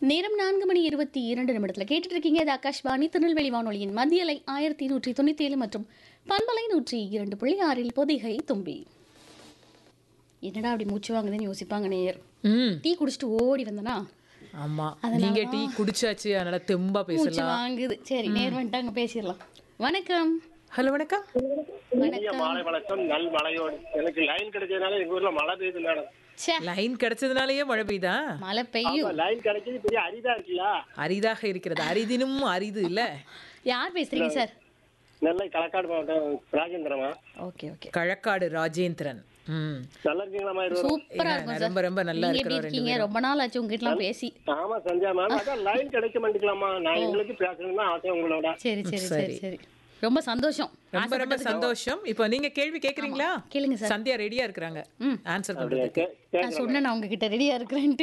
நேரம் நான்கு மணி இருபத்தி இரண்டு நிமிடத்தில் கேட்டுட்டு இருக்கீங்க இது ஆகாஷ்வாணி திருநெல்வேலி வானொலியின் மத்தியலை ஆயிரத்தி நூற்றி தொண்ணூற்றி ஏழு மற்றும் பண்பலை நூற்றி இரண்டு புள்ளி ஆறில் பொதிகை தும்பி என்னடா அப்படி மூச்சு வாங்குதுன்னு யோசிப்பாங்க நேயர் ம் டீ குடிச்சிட்டு ஓடி வந்தனா ஆமா நீங்க டீ குடிச்சாச்சு அதனால தெம்பா மூச்சு பேசலாம் வாங்குது சரி நேர் வந்துட்டாங்க பேசிடலாம் வணக்கம் ஹலோ வணக்கம் இனிய மாலை வணக்கம் நல் மழையோடு எனக்கு லைன் கிடைச்சதுனால எங்க ஊர்ல மழை பெய்யுது மேடம் ச்சே லைன் கிடைச்சதுனாலயே மழை பெய்யுதா மழை பெய்யும் லைன் கிடைச்சது பெரிய அரிதா இருக்குல்ல அரிதாக இருக்கிறது அரிதினும் அரிது இல்ல யார் பேசுறீங்க சார் நெல்லை களக்காடு மாவட்டம் ராஜேந்திரமா ஓகே ஓகே களக்காடு ராஜேந்திரன் ம் நல்லா இருக்கீங்களா இருவரும் சூப்பரா இருக்கும் சார் ரொம்ப ரொம்ப நல்லா நீங்க எப்படி இருக்கிறோம் ரெண்டு இருக்கீங்க ரொம்ப நாள் ஆச்சு உங்ககிட்டலாம் பேசி ஆமா சஞ்சய் மேம் அதான் லைன் கிடைக்க மாட்டேங்கலாமா நான் எங்களுக்கு பேசணும்னு ஆசை உங்களோட சரி சரி சரி சரி ரொம்ப சந்தோஷம் ரொம்ப ரொம்ப சந்தோஷம் இப்போ நீங்க கேள்வி கேக்குறீங்களா கேளுங்க சார் சந்தியா ரெடியா இருக்கிறாங்க ஆன்சர் பண்றதுக்கு கே- கே- நான் சொன்னேன் நான் உங்ககிட்ட ரெடியா இருக்கிறேன்ட்டு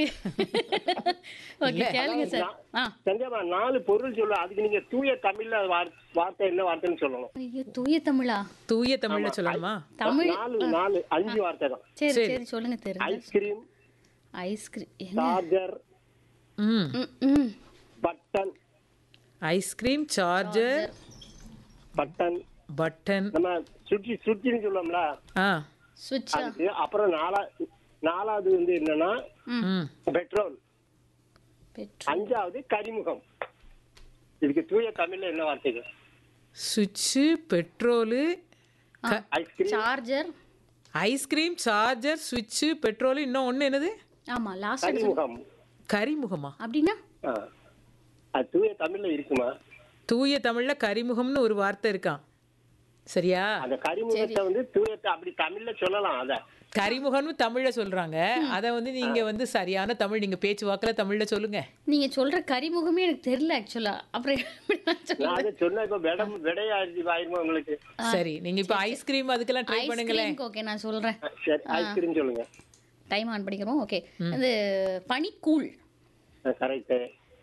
ஓகே கேளுங்க சார் ஆ சஞ்சய் மேம் நாலு பொருள் சொல்லு அதுக்கு நீங்க தூய தமிழ்ல வார்- வார்த்தை என்ன வார்த்தைன்னு சொல்லணும் ஐயோ தூய தமிழா தூய தமிழ்ல சொல்லணுமா தமிழ் நாலு நாலு அஞ்சு வார்த்தை தான் சரி சரி சொல்லுங்க தெரிஞ்சு ஐஸ்கிரீம் ஐஸ்கிரீம் எங்க சார்ஜர் ம் ம், ம் button ice cream charger button button நம்ம சுற்றி சுற்றின்னு சொல்லுவோம்ல ஆ சுவிட்சா அதுக்கு அப்புறம் நாலா நாலாவது வந்து என்னன்னா ம் பெட்ரோல் பெட்ரோல் அஞ்சாவது கரிமுகம் இதுக்கு தூய தமிழ்ல என்ன வார்த்தைகள் சுவிட்சு petrol ice cream charger ice cream charger சுவிட்சு பெட்ரோல் இன்னும் ஒன்று என்னது ஆமா லாஸ்ட் கரிமுகம் கரிமுகமா அப்படின்னா ஆ. அது தூய தமிழ்ல இருக்குமா தூய தமிழ்ல கரிமுகம்னு ஒரு வார்த்தை இருக்கான் சரியா அந்த கரிமுகத்தை வந்து தூய த- அப்படி தமிழ்ல சொல்லலாம் அத கரிமுகம்னு தமிழ்ல சொல்றாங்க அத வந்து நீங்க வந்து சரியான தமிழ் நீங்க பேச்சு வாக்குல தமிழ்ல சொல்லுங்க நீங்க சொல்ற கரிமுகமே எனக்கு தெரியல ஆக்சுவலா அப்புறம் எப்படி நான் சொல்ல- நான் அதை சொன்ன இப்ப விடம் விடையாயிருச்சு ஆயிருமா உங்களுக்கு சரி நீங்க இப்ப ஐஸ்கிரீம் அதுக்கெல்லாம் ட்ரை பண்ணுங்களேன் ஐஸ்கிரீம்க்கு ஓகே நான் சொல்றேன் சரி ஐஸ்கிரீம் சொல்லுங்க டைம் ஆன் பண்ணிக்கிறோம் ஓகே இது பனிக்கூழ் கரெக்ட்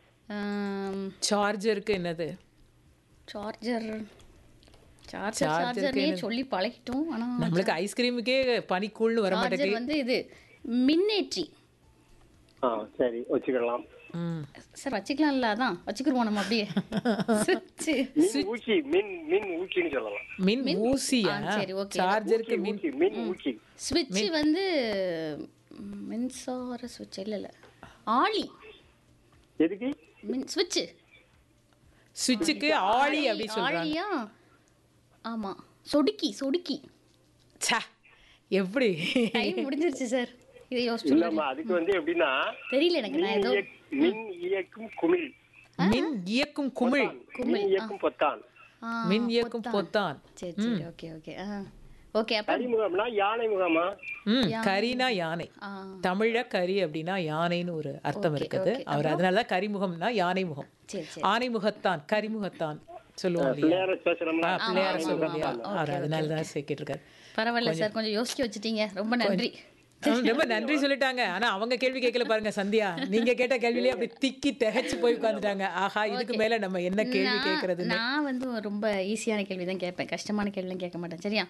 சார்ஜருக்கு என்னது சார்ஜர் சார்ஜர் சார்ஜர்னே சொல்லி பழகிட்டோம் ஆனா நம்மளுக்கு ஐஸ்கிரீமுக்கே பனிக்கூழ்னு வர சார்ஜர் மாட்டேங்குது வந்து இது மின்னேற்றி ஆ சரி வச்சுக்கலாம் ம். சார் வச்சுக்கலாம்ல அதான் வச்சுக்கிருவோம் நம்ம அப்படியே சுவிட்சு மின் ஊக்கி மின் மின் ஊக்கின்னு சொல்லலாம் மின் ஊசியா ஆ, சரி, okay. சார்ஜருக்கு மின் ஊக்கி மின் ஊக்கி ஸ்விட்ச் வந்து ம், மின்சார சுவிட்ச் இல்ல இல்ல ஆளி எதுக்கு மின் சுவிட்ச் சுவிட்சுக்கு ஆழி அப்படி சொல்றாங்க ஆழியா ஆமா சொடுக்கி சொடுக்கி ச்சே, எப்படி டைம் முடிஞ்சிருச்சு சார் இதை யோசிச்சு இல்லம்மா அதுக்கு வந்து எப்படின்னா தெரியல எனக்கு நான் மின் ஏதோ இயக்- மின் இயக்கும் குமிழ் மின் இயக்கும் குமிழ் மின் இயக்கும் பொத்தான் ஆ, மின் இயக்கும் பொத்தான் சரி சரி ஓகே ஓகே ஆ ஓகே அப்ப கரிமுகம்னா யானை முகமா ம் கரினா யானை ஆ தமிழ்ல கரி அப்படின்னா யானைன்னு ஒரு அர்த்தம் இருக்குது அவர் அதனாலதான் கரிமுகம்னா யானை முகம் சரி சரி ஆனை முகத்தான் கரிமுகத்தான் சொல்லுவோம் இல்லையா பிள்ளையார பேசுறோம்னா ஆ, பிள்ளையார சொல்லுவோம் இல்லையா அவர் அதனால தான் சேர்க்கிட்டு இருக்காரு பரவாயில்ல சார் கொஞ்சம் யோசிச்சு வச்சுட்டீங்க ரொம்ப நன்றி ம், ரொம்ப நன்றி சொல்லிட்டாங்க ஆனா அவங்க கேள்வி கேட்கல பாருங்க சந்தியா நீங்க கேட்ட கேள்வியிலே அப்படி திக்கி திகைச்சு போய் உட்காந்துட்டாங்க ஆஹா இதுக்கு மேல நம்ம என்ன கேள்வி நான் கேட்கறது நான் வந்து ரொம்ப ஈஸியான கேள்வி தான் கேட்பேன் கஷ்டமான கேள்விலாம் கேட்க மாட்டேன் சரியா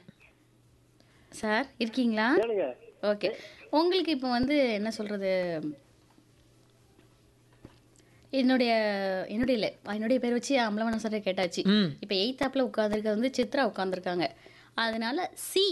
சார் இருக்கீங்களா கேளுங்க ஓகே உங்களுக்கு இப்போ வந்து என்ன சொல்றது என்னுடைய என்னுடைய இல்லை என்னுடைய பேர் வச்சு அம்பலவனம் சார் கேட்டாச்சு ம் இப்போ எயித் ஆப்பில் உட்காந்துருக்கிறது வந்து சித்ரா உட்காந்துருக்காங்க அதனால சி